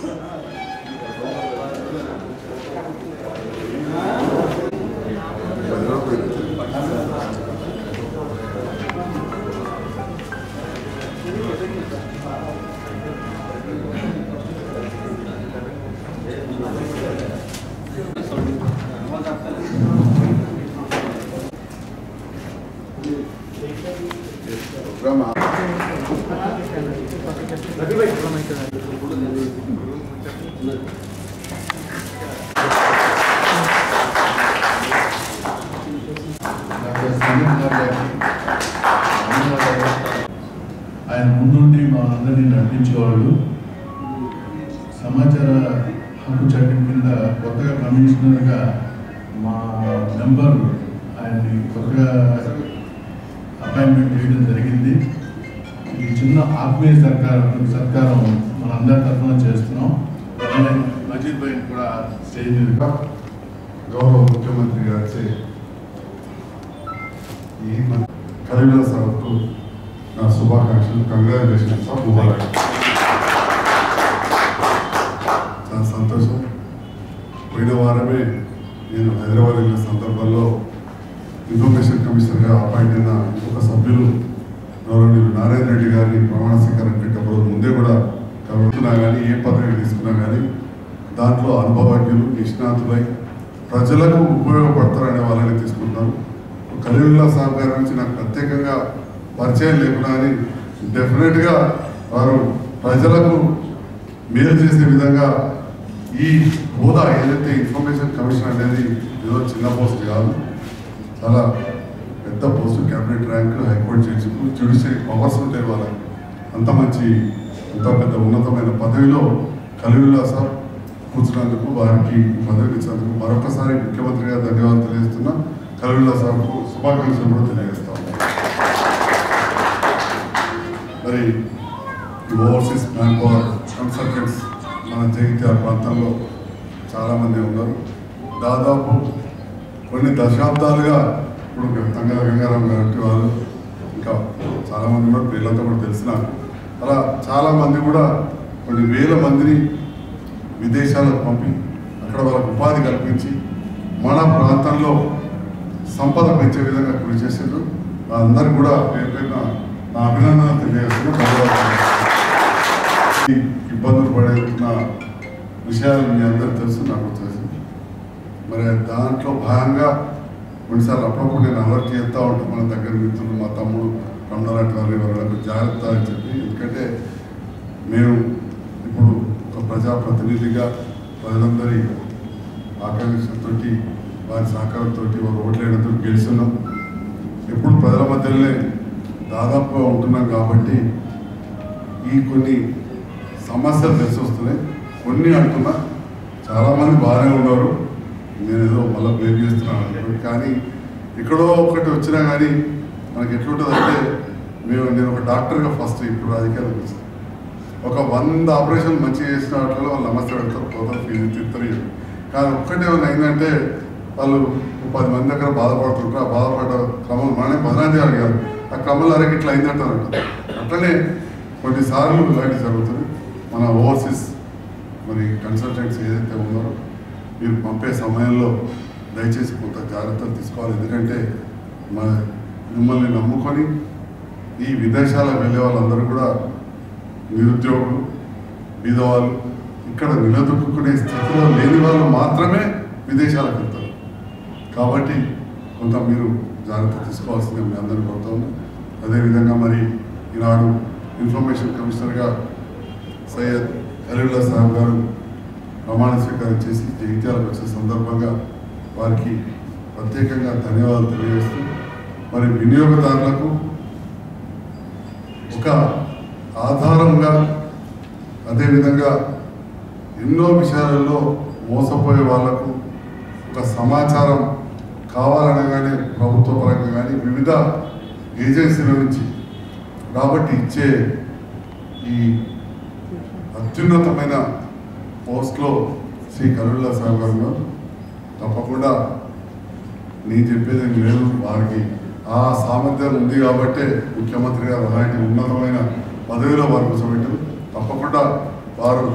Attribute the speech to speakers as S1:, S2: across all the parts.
S1: Doctor Sameer గారు గారికి ధన్యవాదాలు. ఆయన ముందుండి మా అందరినీ నడిపించేవాళ్ళు సమాచార హక్కు చట్టం కింద కొత్తగా కమిషనర్గా మా మెంబర్ ఆయన్ని కొత్తగా అపాయింట్మెంట్ చేయడం జరిగింది ఈ చిన్న ఆత్మీయ సర్కారం సత్కారం మన అందరి తరఫున చేస్తున్నాం అలాగే మజీద్ భాయ్ కూడా స్టేజ్ మీదుగా
S2: గౌరవ ముఖ్యమంత్రి గారిచే ఈ కరీంనగర్ సార్కు నా శుభాకాంక్షలు కంగ్రాచులేషన్ సార్ ముబారక్ చాలా సంతోషం పోయిన వారమే నేను హైదరాబాద్ వెళ్ళిన సందర్భంలో ఇన్ఫర్మేషన్ కమిషనర్గా అపాయింట్ అయిన ఒక సభ్యులు గౌరవనీయులు నారాయణ రెడ్డి గారిని ప్రమాణ స్వీకారం పెట్టినప్పుడు ముందే కూడా కలుగుతున్నా కానీ ఏ పదవి తీసుకున్నా కానీ దాంట్లో అనుభవజ్ఞులు నిష్ణాతులై ప్రజలకు ఉపయోగపడతారనే వాళ్ళని తీసుకుంటున్నారు కలీముల్లా సాహబ్ గారి నుంచి నాకు ప్రత్యేకంగా పరిచయం లేకున్నా అని డెఫినెట్గా వారు ప్రజలకు మేలు చేసే విధంగా ఈ హోదా ఏదైతే ఇన్ఫర్మేషన్ కమిషన్ అనేది ఏదో చిన్న పోస్ట్ కాదు చాలా పెద్ద post cabinet rank high court judge judiciary powers ఉంటాయి వాళ్ళకి అంత మంచి అంత పెద్ద ఉన్నతమైన పదవిలో కలివిల్లా సార్ కూర్చున్నందుకు వారికి ఈ పదవికి ఇచ్చినందుకు మరొకసారి ముఖ్యమంత్రిగా ధన్యవాదాలు తెలియజేస్తున్నా కలివిల్లా సార్కు శుభాకాంక్షలు కూడా తెలియజేస్తా ఉన్నాను. మరి ఈ ఓవర్సీస్ మ్యాన్ పవర్ కన్సల్టెంట్స్ మన జగిత్యాల ప్రాంతంలో చాలామంది ఉన్నారు దాదాపు కొన్ని దశాబ్దాలుగా ఇప్పుడు తంగా గంగారాం గారి వాళ్ళు ఇంకా చాలామంది ఉన్నారు వీళ్ళంతా కూడా తెలిసిన అలా చాలామంది కూడా కొన్ని వేల మందిని విదేశాలకు పంపి అక్కడ వాళ్ళకు ఉపాధి కల్పించి మన ప్రాంతంలో సంపద పెంచే విధంగా కృషి చేసిండ్రు వాళ్ళందరికీ కూడా పేరు పేరున నా అభినందనలు తెలియజేస్తున్నా ధన్యవాదాలు ఈ ఇబ్బందులు పడుతున్న విషయాలు మీ అందరికీ తెలుసు నాకు తెలుసు మరి దాంట్లో భాగంగా కొన్నిసార్లు అప్పుడప్పుడు నేను అలర్ట్ చేస్తూ ఉంటాను మన దగ్గర మిత్రులు మా తమ్ముడు రమణారెడ్డి వారి వాళ్ళకు జాగ్రత్త అని చెప్పి ఎందుకంటే మేము ఇప్పుడు ఒక ప్రజాప్రతినిధిగా ప్రజలందరి ఆకాంక్షతో వారి సహకారంతో వారు ఓట్లేయడంతో గెలుస్తున్నాం ఎప్పుడు ప్రజల మధ్యలోనే దాదాపుగా ఉంటున్నాం కాబట్టి ఈ కొన్ని సమస్యలు తెలిసి వస్తున్నాయి కొన్ని అంటున్నా చాలామంది బాగానే ఉన్నారు నేను ఏదో మళ్ళీ బ్లేమ్ చేస్తున్నాను అనుకోండి కానీ ఎక్కడో ఒకటి వచ్చినా కానీ మనకి ఎట్లుంటుంది అంటే మేము నేను ఒక డాక్టర్గా ఫస్ట్ ఇప్పుడు రాజకీయాలకు వచ్చాను ఒక వంద ఆపరేషన్ మంచిగా చేసిన వాటిలో వాళ్ళు నమస్తే పెడతారు పోతారు ఫీజు తిస్తారు కానీ ఒక్కటే ఏమైనా అయిందంటే వాళ్ళు ఓ పది మంది దగ్గర బాధపడుతుంటారు ఆ బాధపడ్డ క్రమం మనమే బదనాన్ని చేయాలి కాదు ఆ క్రమంలో అరగ ఇట్లా అయిందంటారంట అట్లనే కొన్నిసార్లు ఇలాంటి జరుగుతుంది మన ఓవర్సీస్ మరి కన్సల్టెంట్స్ ఏదైతే ఉన్నారో మీరు పంపే సమయంలో దయచేసి కొంత జాగ్రత్తలు తీసుకోవాలి ఎందుకంటే మన మిమ్మల్ని నమ్ముకొని ఈ విదేశాలకు వెళ్ళే వాళ్ళందరూ కూడా నిరుద్యోగులు బీదవాళ్ళు ఇక్కడ నిలదొక్కునే స్థితిలో లేని వాళ్ళు మాత్రమే విదేశాలకు వెళ్తారు కాబట్టి కొంత మీరు జాగ్రత్త తీసుకోవాల్సిందే మీ అందరికీ కోరుతా ఉన్నాం అదేవిధంగా మరి ఈనాడు ఇన్ఫర్మేషన్ కమిషనర్గా సయ్యద్ అలీల్లా సాహెబ్ గారు ప్రమాణ స్వీకారం చేసి జగిత్యాలకు వచ్చిన సందర్భంగా వారికి ప్రత్యేకంగా ధన్యవాదాలు తెలియజేస్తూ మరి వినియోగదారులకు ఒక ఆధారంగా అదేవిధంగా ఎన్నో విషయాలలో మోసపోయే వాళ్లకు ఒక సమాచారం కావాలనగానే ప్రభుత్వ పరంగా కానీ వివిధ ఏజెన్సీల నుంచి కాబట్టి ఇచ్చే ఈ అత్యున్నతమైన పోస్ట్లో శ్రీ కరుణుల్లా సాహెబ్ గారు ఉన్నారు. తప్పకుండా నేను చెప్పేది ఏం లేదు వారికి ఆ సామర్థ్యం ఉంది కాబట్టే ముఖ్యమంత్రి గారు అలాంటి ఉన్నతమైన పదవిలో వారు కూర్చోబెట్టారు తప్పకుండా వారు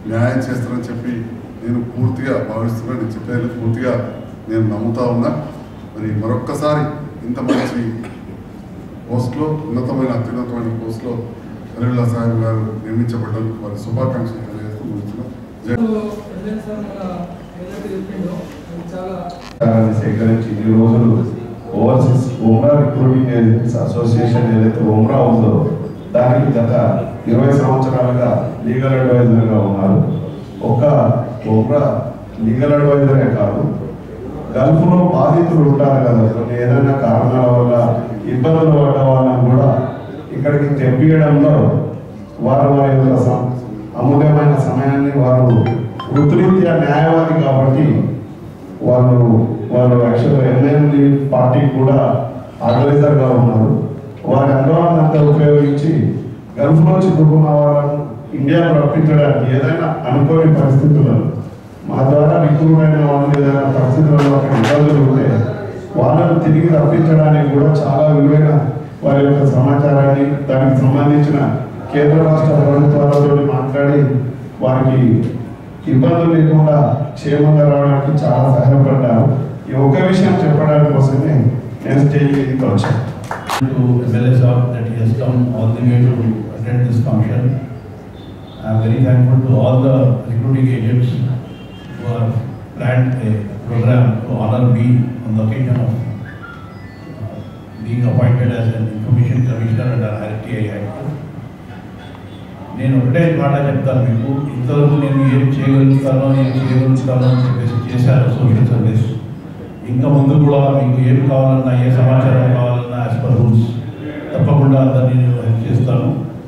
S2: న్యాయం చేస్తారని చెప్పి నేను పూర్తిగా భావిస్తున్నాను నేను చెప్పేది పూర్తిగా నేను నమ్ముతా ఉన్నా మరి మరొక్కసారి ఇంత మంచి పోస్ట్లో ఉన్నతమైన అత్యున్నతమైన పోస్ట్లో అలీల్లా సాహెబ్ గారు నియమించబడ్డందుకు వారి శుభాకాంక్షలు తెలియజేస్తూ ముగిస్తున్నాం జై
S3: ప్రెసిడెంట్ సార్ మన ఏదైతే చెప్పిండో అది చాలా
S4: సహకారాన్ని సేకరించి ఈ రోజులు overseas Umra recruiting agents association ఏదైతే ఉమ్రా ఉందో దానికి గత ఇరవై సంవత్సరాలుగా లీగల్ అడ్వైజర్గా ఉన్నారు ఒక ఉమ్రా లీగల్ అడ్వైజరే కాదు గల్ఫ్లో బాధితులు ఉంటారు కదా కొన్ని ఏదైనా కారణాల వల్ల ఇబ్బందులు పడ్డ వాళ్ళని కూడా ఇక్కడికి తెప్పియడంలో వారు వారి యొక్క సం- అమూల్యమైన సమయాన్ని వారు వృత్తిరీత్యా న్యాయవాది కాబట్టి వాళ్ళు వాళ్ళు యాక్చువల్గా ఎన్ఎండి పార్టీకి కూడా అడ్వైజర్గా ఉన్నారు వారి అనుభవాన్ని అంతా ఉపయోగించి గల్ఫ్లో చిక్కుకున్న వాళ్ళను ఇండియాకు రప్పించడానికి ఏదైనా అనుకోని పరిస్థితులలో మా ద్వారా రిక్రూట్ అయిన వాళ్ళు ఏదైనా పరిస్థితులలో అక్కడ ఇబ్బందులు ఉంటే వాళ్ళను తిరిగి రప్పించడానికి కూడా చాలా విలువైన వారి యొక్క సమాచారాన్ని దానికి సంబంధించిన కేంద్ర రాష్ట్ర ప్రభుత్వాలతో మాట్లాడి వారికి ఇబ్బందులు లేకుండా క్షేమంగా రావడానికి చాలా సహాయపడ్డారు ఈ ఒక్క విషయం చెప్పడానికి కోసమే నేను స్టేజ్ మీదకి వచ్చాను
S5: to MLA Saab that he has come all the way to attend this function. I am very thankful to all the recruiting agents who have planned a program to honor me on the occasion of uh, being appointed as an information commissioner under RTI Act. నేను ఒకటే మాట చెప్తాను మీకు ఇంతవరకు నేను ఏం చేయగలుగుతానో ఏం చేయగలుగుతానో అని చెప్పేసి చేశాను సోషల్ సర్వీస్ ఇంకా ముందు కూడా మీకు ఏం కావాలన్నా ఏ సమాచారం కావాలన్నా యాజ్ పర్ రూల్స్ తప్పకుండా అందరినీ నేను హెల్ప్ చేస్తాను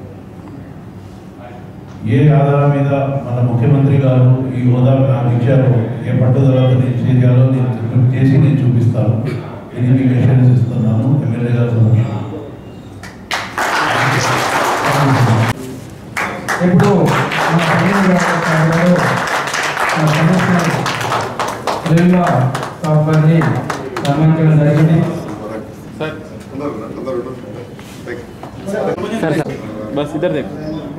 S5: ఏ ఆధారం మీద మన ముఖ్యమంత్రి గారు ఈ హోదా నాకు ఇచ్చారో ఏ పట్టుదలతో నేను చేయాలో నేను చూ- చేసి నేను చూపిస్తాను ఇది మీకు అష్యూరెన్స్ ఇస్తున్నాను ఎమ్మెల్యే గారు సమక్షంలో
S3: ఇప్పుడు మన కమిషనర్ గారు మన కమిషనర్ రేణుగా సాబ్ గారిని సన్మానించడం జరిగింది
S2: అందరూ అందరూ థ్యాంక్ యూ
S6: सर सर बस इधर देखो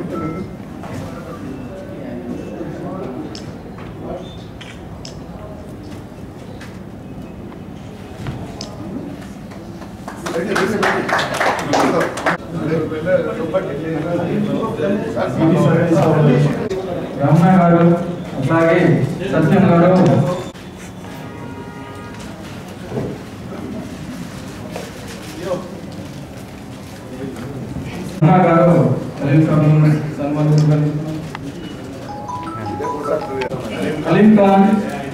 S3: రమణ గారు అట్లాగే సత్యం గారు రమణ గారు సలీం ఖాన్ సన్మానించడం సలీం ఖాన్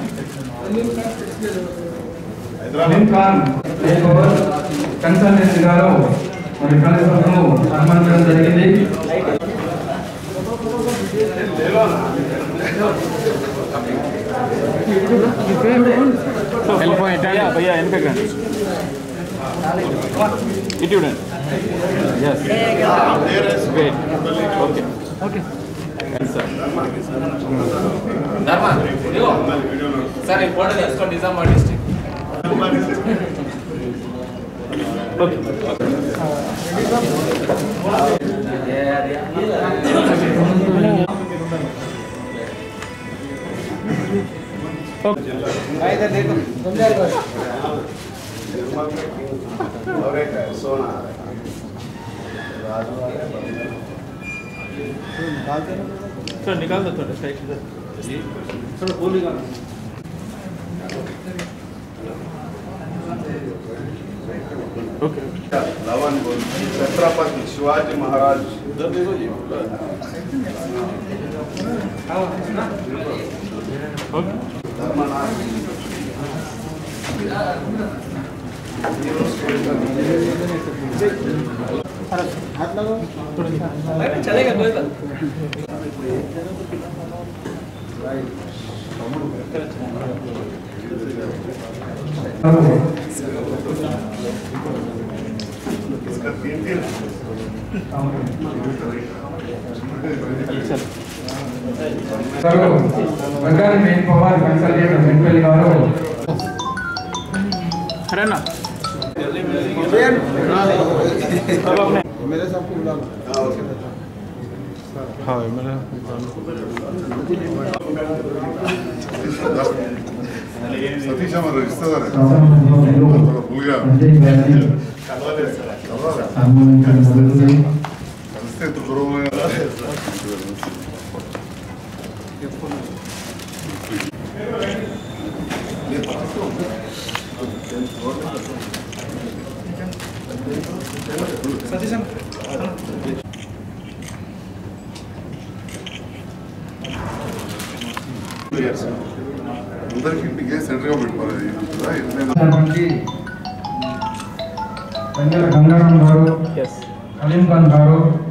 S3: సలీం ఖాన్ లేబర్ కన్సల్టెన్సీ గారు మరి కళాశాలను సన్మానించడం జరిగింది
S6: వెళ్ళిపోయి భయ్యా వెనకండి ఇటు చూడండి yes great okay okay sir
S7: Dharma ఇదిగో సార్ ఈ ఫోటో తీసుకోండి నిజామాబాద్ డిస్ట్రిక్ట్
S6: ఓకే सर निकाल दो थोड़ा साइड से थोड़ा बोल निकाल ओके
S1: लवन छत्रपति शिवाजी महाराज
S6: ओके
S1: धर्मनाथ
S7: चलेगा कोई बात
S1: इसका तीन तीन
S3: గారు వర్గాన్ని మెయిన్ పవర్ కన్సల్టెంట్ వెంకల్ గారు
S6: अरे ना
S2: సతీష్ అమ్మ ఇస్తుందా ఫుల్గా కలిస్తే ఎంత దూరమైన అందరికి ఇంటికే సెంటర్గా పెట్టుకోవాలి
S3: మనకి వెంకట గంగారాం గారు
S6: ఎస్
S3: కలీం ఖాన్ గారు